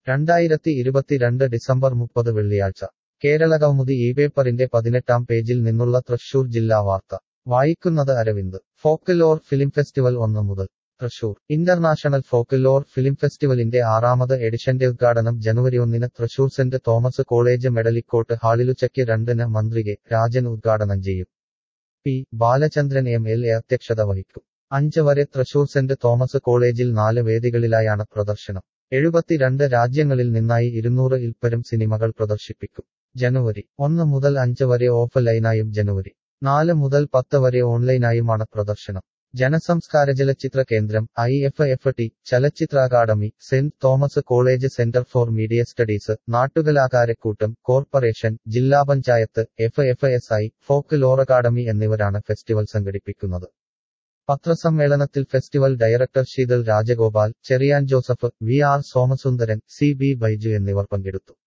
രണ്ടായിരത്തി ഇരുപത്തിരണ്ട് ഡിസംബർ മുപ്പത് വെള്ളിയാഴ്ച കേരളകൗമുദി ഈ പേപ്പറിന്റെ പതിനെട്ടാം പേജിൽ നിന്നുള്ള തൃശൂർ ജില്ലാ വാർത്ത വായിക്കുന്നത് അരവിന്ദ് ഫോക്കലോർ ഫിലിം ഫെസ്റ്റിവൽ ഒന്ന് മുതൽ തൃശൂർ ഇന്റർനാഷണൽ ഫോക്കലോർ ഫിലിം ഫെസ്റ്റിവലിന്റെ ആറാമത് എഡിഷന്റെ ഉദ്ഘാടനം ജനുവരി ഒന്നിന് Thrissur Saint Thomas college Medlicott ഹാളിലുച്ചയ്ക്ക് രണ്ടിന് മന്ത്രി കെ രാജൻ ഉദ്ഘാടനം ചെയ്യും P Balachandran M L A അധ്യക്ഷത വഹിക്കും അഞ്ച് വരെ തൃശൂർ സെന്റ് തോമസ് കോളേജിൽ നാല് വേദികളിലായാണ് പ്രദർശനം എഴുപത്തിരണ്ട് രാജ്യങ്ങളിൽ നിന്നായി ഇരുന്നൂറ് ഇൽപ്പരം സിനിമകൾ പ്രദർശിപ്പിക്കും ജനുവരി ഒന്ന് മുതൽ അഞ്ച് വരെ ഓഫ് ലൈനായും ജനുവരി നാല് മുതൽ പത്ത് വരെ ഓൺലൈനായുമാണ് പ്രദർശനം ജനസംസ്കാര ചലച്ചിത്ര കേന്ദ്രം ഐ എഫ് എഫ് ടി ചലച്ചിത്ര academy Saint Thomas college centre for media studies നാട്ടുകലാകാരക്കൂട്ടം കോർപ്പറേഷൻ ജില്ലാ panchayat F F S I folklore academy എന്നിവരാണ് ഫെസ്റ്റിവൽ സംഘടിപ്പിക്കുന്നത് പത്രസമ്മേളനത്തിൽ festival director Sheethal Rajagopal Cherian Joseph V R Somasundaran C B Baiju എന്നിവർ പങ്കെടുത്തു